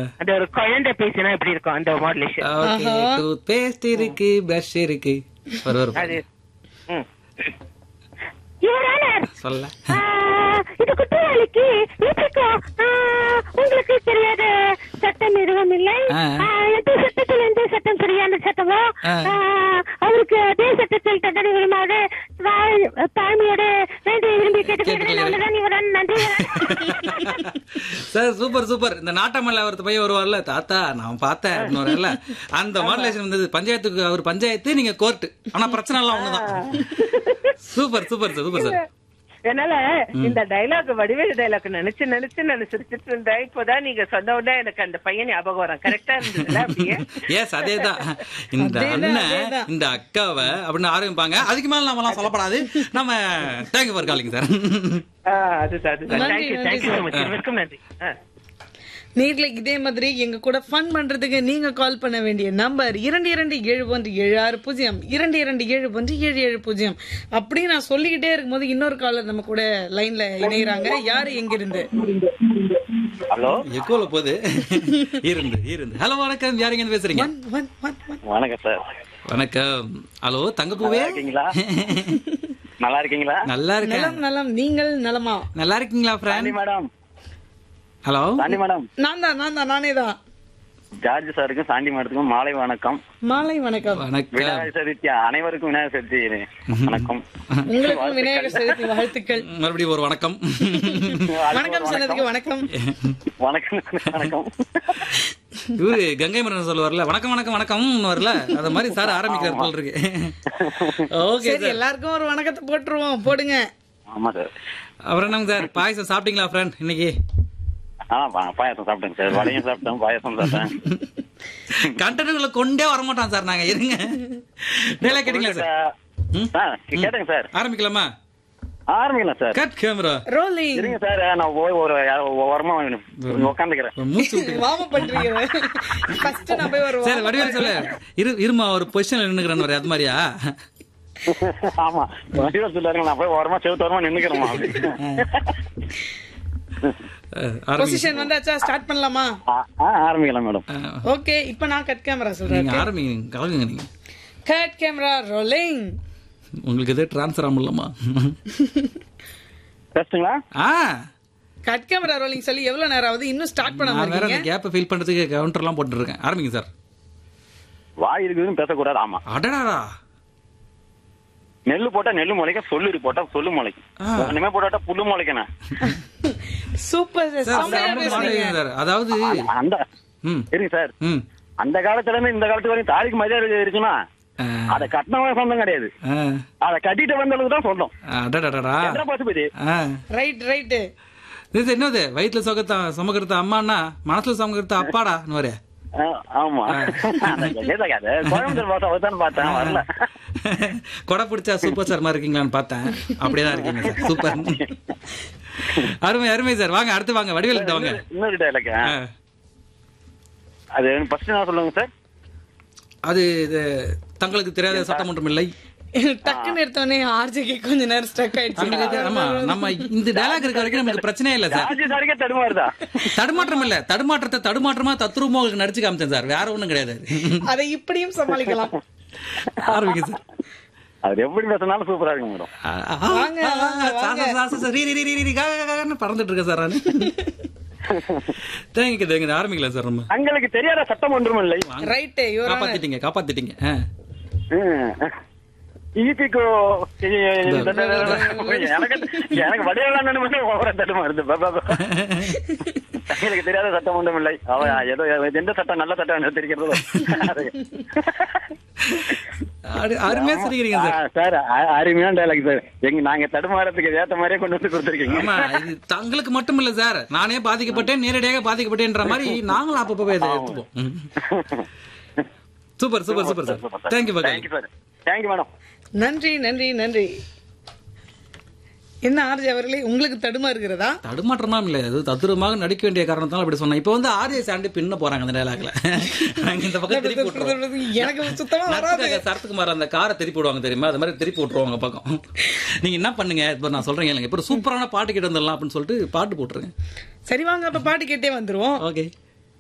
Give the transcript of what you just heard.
அந்த ஒரு குழந்தை பேசினா எப்படி இருக்கும் அந்த மாடுலேஷன் ஓகே டூத் பேஸ்ட் இருக்கு பிரஷ் இருக்கு ஒரு ஒரு அது ம். Your Honor, சொல்ல ஆ, இது குற்றவாளிக்கு வீட்டுக்கும் ஆ, உங்களுக்கு தெரியாத சட்டம் எதுவும் இல்லை ஆ. ஆ, எந்த சட்டத்தில் எந்த சட்டம் சரியான சட்டமோ ஆ. ஆ, அவருக்கு அதே சட்டத்தில் தண்டனை விரும்பாது தாழ்மையோட வேண்டி விரும்பி கேட்டுக்கிறேன் அவ்வளவுதான் இவரான் நன்றி சார் சூப்பர் சூப்பர் இந்த நாட்டமல்ல ஒருத்த பையன் வருவார்ல தாத்தா நான் பார்த்தேன் அப்படின்னு வருவார்ல அந்த மாடுலேஷன் வந்தது பஞ்சாயத்துக்கு அவர் பஞ்சாயத்து நீங்க கோர்ட் ஆனா பிரச்சனை எல்லாம் ஒண்ணுதான் super super sir super sir என்னால இந்த டைலாக் வடிவேலு டைலாக் நினைச்சு நினைச்சு நான் சிரிச்சிட்டு இருந்தேன் இப்போதான் நீங்க சொன்ன உடனே எனக்கு அந்த பையன் ஞாபகம் வரும் கரெக்டா இருந்ததுல அப்படியே எஸ் அதேதான் இந்த அண்ணன் இந்த அக்காவை அப்படின்னு ஆரம்பிப்பாங்க அதுக்கு மேல நம்ம எல்லாம் சொல்லப்படாது நம்ம தேங்க்யூ ஃபார் காலிங் சார் ஆ, அதுதான் அதுதான் நன்றி, தேங்க்யூ நன்றி thank you sir. So much welcome நன்றி ஆ. நேர்ல இதே மாதிரி எங்க கூட ஃபன் பண்றதுக்கு நீங்க கால் பண்ண வேண்டிய நம்பர் இரண்டு இரண்டு ஏழு ஒன்று ஏழு ஆறு பூஜ்ஜியம் இரண்டு இரண்டு ஏழு ஒன்று ஏழு ஏழு பூஜ்ஜியம் அப்படி நான் சொல்லிக்கிட்டே இருக்கும்போது இன்னொரு காலர் நம்ம கூட லைன்ல இணையறாங்க யாரு எங்க இருந்து ஹலோ எக்கோல போகுது இருந்து இருந்து ஹலோ வணக்கம் யாருங்க பேசுறீங்க ஒன் ஒன் ஒன் ஒன் வணக்கம் சார் வணக்கம் ஹலோ தங்கப்பூவே இருக்கீங்களா நல்லா இருக்கீங்களா நல்லா இருக்கேன் நலம் நலம் நீங்கள் நலமா நல்லா இருக்கீங்களா Sandy friend madam hello Sandy madam நான் தான் நான் தான் நானே தான் ஜார்ஜ் சாருக்கும் சாண்டி மேடத்துக்கும் மாலை வணக்கம் மாலை வணக்கம் வணக்கம் விநாயகர் சதுர்த்தி அனைவருக்கும் விநாயகர் சதுர்த்தி வணக்கம் உங்களுக்கும் விநாயகர் சதுர்த்தி வாழ்த்துக்கள் மறுபடியும் ஒரு வணக்கம் வணக்கம் சொன்னதுக்கு வணக்கம் வணக்கம் வணக்கம் இவரு கங்கை மரன் சொல்லுவார்ல வணக்கம் வணக்கம் வணக்கம் வரல அத மாதிரி சார் ஆரம்பிக்கிறார் போல் இருக்கு ஓகே சரி சார் எல்லாருக்கும் ஒரு வணக்கத்தை போட்டுருவோம் போடுங்க ஆமா சார் அப்புறம் என்னங்க சார் பாயசம் சாப்பிட்டீங்களா ஃப்ரெண்ட் இன்னைக்கு ஆ பா- பாயாசம் சாப்பிட்டேன் சார் வடையும் சாப்பிட்டேன் பாயாசம் சாப்பிட்டேன் கண்டென்ட்களை கொண்டே வரமாட்டோம் சார் நாங்க இருங்க டேலா கேட்டீங்களா சார் ம்? ஆ, கேட்டேங்க சார் ஆரம்பிக்கலாமா ஆரம்பிக்கலாம் சார் கட் கேமரா ரோலிங் இருங்க சார் நான் போய் ஒரு ஓரமா உட்காந்துக்கிறேன் மூச்சு விட்டு வாம பண்றீங்க ஃபர்ஸ்ட் நான் போய் வருவோம் சரி வடிவேல் சொல்ல இரு இருமா ஒரு பொசிஷன்ல நின்னுக்கிறேன் வர அது மாதிரியா ஆமா வடிவல் சொல்லாருங்க நான் போய் ஓரமா செவத்து ஓரமா நின்னுக்கிறேமா அஹ், ஆரம்பிங்க பொசிஷன் வந்தாச்சா ஸ்டார்ட் பண்ணலாமா ஆரம்பிக்கலாம் மேடம் அஹ், ஓகே இப்போ நான் கட் கேமரா சொல்றேன் நீங்க ஆரம்பிங்க கலங்குங்க நீங்க கட் கேமரா ரோலிங் உங்களுக்கு எதே டிரான்ஸ்ஃபர் ஆகலாமா பேசுங்களா ஆ கட் கேமரா ரோலிங் சொல்லி எவ்வளவு நேரம் ஆகுது இன்னும் ஸ்டார்ட் பண்ண நான் வேற அந்த மாட்டீங்க கேப்பை ஃபில் பண்றதுக்கு கவுண்டர் எல்லாம் போட்டு இருக்கேன் ஆரம்பிங்க சார் வாய் இருக்குதுன்னு பேசக்கூடாது ஆமா அடடாடா நெல்லு போட்டா நெல்லு முளைக்கும் சொல்லு போட்டா சொல்லு முளைக்கும் ஆ. ஒண்ணுமே போட்டாட்டா புல்லு முளைக்கணும் சூப்பர் சார் செம்மையா செம்ம பேசுறீங்க மாடலிங் சார் அதாவது அந்த ம் இருங்க சார் ம் அந்த காலத்துல இருந்து இந்த காலத்து வரையும் தாலிக்கு மரியாதை இருக்குன்னா ஆ, அதை கட்டினவன் சொந்தம் கிடையாது ஆ, அதை கட்டிட்டு வந்தவங்களுக்கு தான் சொந்தம் அடடடடா எந்த பசுபதி ஆ ரைட் ரைட் இது என்னது வயிற்றுல சுகத்த சுமக்கிறது அம்மாண்ணா மனசுல சுமக்கிறது அப்பாடான்னு வர ஆ, ஆமா அந்த கதை கதை. கோயம்புத்தூர் பாசம் அவர்தான் பார்த்தேன் வரல கொடை பிடிச்சா சூப்பர் ஸ்டார் மாதிரி இருக்கீங்களான்னு பார்த்தேன் அப்படியே தான் இருக்கீங்க சார் சூப்பர் அருமை அருமை சார் வாங்க அடுத்து வாங்க வடிவேல் கிட்ட வாங்க இன்னொரு டைலாக் ஆ. அது ஃபர்ஸ்ட் நான் சொல்லுங்க சார் அது இது தங்களுக்கு தெரியாத சட்டம் ஒன்றும் இல்லை டக்குன்னு எடுத்தோடனே ஆர்ஜிக்கு கொஞ்ச நேரம் ஸ்டக் தங்களுக்கு ஆயிடுச்சு ஆமா நம்ம இந்த டயலாக் இருக்க வரைக்கும் நமக்கு பிரச்சனையே இல்லை சார் ராஜி சாருக்கே தடுமாறுதா தடுமாற்றம் இல்ல தடுமாற்றத்தை தடுமாற்றமா தத்ரூபமா உங்களுக்கு நடிச்சு காமிச்சேன் சார் வேற ஒண்ணும் கிடையாது அதை இப்படியும் சமாளிக்கலாம் ஆரம்பிங்க சார் அது எப்படி பேசினாலும் சூப்பரா இருக்கும் மேடம் வாங்க, வாங்க, வாங்க. பறந்துட்டு இருக்க சார் தேங்க்யூ தேங்க்யூ ஆரம்பிக்கலாம் சார் நம்ம தங்களுக்கு தெரியாத சட்டம் ஒன்றும் இல்லை ரைட் யுவர் காப்பாத்திட்டீங்க காப்பாத்திட்டீங்க ஆ. ஈபிக்கோ எனக்கு எனக்கு வடிவெல்லாம் ஓவரா தடுமாறுது பா, பா, பா. தங்களுக்கு தெரியாத சட்டம் ஒன்றும் இல்லை அவ ஏதோ எந்த சட்டம் நல்ல சட்டம் என்று தெரிகிறதோ அரு- அருமையா சிரிக்கிறீங்க சார் ஆ, சார் அ- அருமையான டைலாக் சார் எங்க நாங்க தடுமாறதுக்கு ஏத்த மாதிரியே கொண்டு வந்து கொடுத்துருக்கீங்க ஆமா இது தங்களுக்கு மட்டும் இல்ல சார் நானே பாதிக்கப்பட்டேன் நேரடியாக பாதிக்கப்பட்டேன்ற மாதிரி நாங்களும் அப்பப்போ இதை எடுத்துப்போம் ம். Super super super sir thank you பகல் தேங்க்யூ சார் தேங்க்யூ மேடம் நன்றி நன்றி நன்றி என்ன ஆர்ஜி அவர்களே உங்களுக்கு தடுமா இருக்கிறதா தடுமாற்றமா இல்ல அது தத்துரமாக நடிக்க வேண்டிய காரணத்தால அப்படி சொன்னேன் இப்போ வந்து ஆர்ஜே சாண்டி பின்ன போறாங்க அந்த டயலாக்ல நாங்க இந்த பக்கம் திருப்பி விட்டுருவோம் எனக்கு சுத்தமா வராது நட்சத்திர சரத்குமார் அந்த காரை திருப்பி விடுவாங்க தெரியுமா அது மாதிரி திருப்பி விட்டுருவாங்க பக்கம் நீங்க என்ன பண்ணுங்க இப்போ நான் சொல்றேன் இல்லைங்க இப்போ ஒரு சூப்பரான பாட்டு கேட்டு வந்துடலாம் அப்படின்னு சொல்லிட்டு பாட்டு போட்டுருங்க சரி வாங்க அப்ப பாட்டு கேட்டே வந்துருவோம் ஓகே